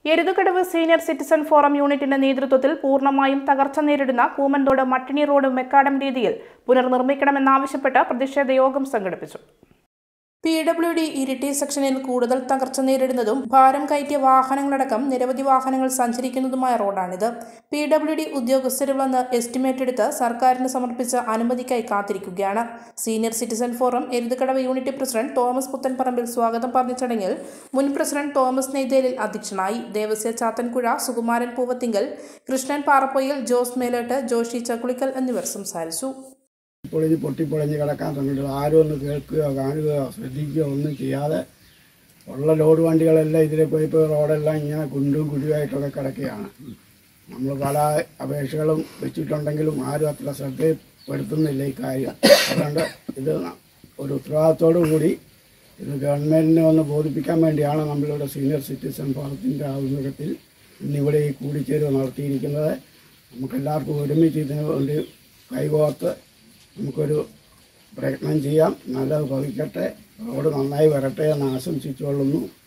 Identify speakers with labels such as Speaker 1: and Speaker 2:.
Speaker 1: എരുതുകടവ് senior citizen forum യൂണിറ്റിന്റെ നേതൃത്വത്തിൽ പൂർണ്ണമായും തകർച്ച നേരിടുന്ന കൂമന്തോട് മട്ടിണി റോഡ് മെക്കാഡം രീതിയിൽ പുനർനിർമ്മിക്കണമെന്നാവശ്യപ്പെട്ട് പ്രതിഷേധ യോഗം സംഘടിപ്പിച്ചു പി ഡബ്ല്യു ഡി ഇരിട്ടി സെക്ഷനിൽ കൂടുതൽ തകർച്ച നേരിടുന്നതും ഭാരം കയറ്റിയ വാഹനങ്ങളടക്കം നിരവധി വാഹനങ്ങൾ സഞ്ചരിക്കുന്നതുമായ റോഡാണിത് പി ഡബ്ല്യു ഡി ഉദ്യോഗസ്ഥരിൽ വന്ന് എസ്റ്റിമേറ്റ് എടുത്ത് സർക്കാരിന് സമർപ്പിച്ച അനുമതിക്കായി കാത്തിരിക്കുകയാണ് senior citizen forum Eruthukadavu unit president Thomas Puthenparambil സ്വാഗതം പറഞ്ഞ ചടങ്ങിൽ മുൻ പ്രസിഡന്റ് തോമസ് നെയ്തേലിൽ അധ്യക്ഷനായി ദേവസ്യ ചാത്തൻകുഴ സുകുമാരൻ പൂവത്തിങ്കൽ കൃഷ്ണൻ പാറപ്പൊയിൽ ജോസ് മേലേട്ട് ജോഷി ചക്കുളിക്കൽ എന്നിവർ സംസാരിച്ചു
Speaker 2: പൊളിഞ്ഞ് പൊട്ടിപ്പൊളിഞ്ഞ് കിടക്കാൻ തുടങ്ങിയിട്ട് ആരും ഒന്ന് കേൾക്കുകയോ കാണുകയോ ശ്രദ്ധിക്കുകയോ ഒന്നും ചെയ്യാതെ ഉള്ള ലോഡ് വണ്ടികളെല്ലാം ഇതിലെ പോയി ഇപ്പോൾ റോഡെല്ലാം ഇങ്ങനെ കുണ്ടും കുഴിയായിട്ടൊക്കെ കിടക്കുകയാണ് നമ്മൾ പല അപേക്ഷകളും വെച്ചിട്ടുണ്ടെങ്കിലും ആരും അത്ര ശ്രദ്ധപ്പെടുത്തുന്നില്ല ഈ കാര്യം അതുകൊണ്ട് ഇത് ഒരു ഉത്തരവാദിത്തോടു കൂടി ഇത് ഗവൺമെൻറ്റിനെ ഒന്ന് ബോധിപ്പിക്കാൻ വേണ്ടിയാണ് നമ്മളിവിടെ സീനിയർ സിറ്റിസൺ ഫോറത്തിൻ്റെ ആഭിമുഖ്യത്തിൽ ഇന്നിവിടെ ഈ കൂടിച്ചേരുവ നടത്തിയിരിക്കുന്നത് നമുക്കെല്ലാവർക്കും ഒരുമിച്ച് ഇതിനു വേണ്ടി കൈകോർത്ത് നമുക്കൊരു പ്രയത്നം ചെയ്യാം നല്ലത് ഭവിക്കട്ടെ റോഡ് നന്നായി വരട്ടെ എന്ന് ആശംസിച്ചുകൊള്ളുന്നു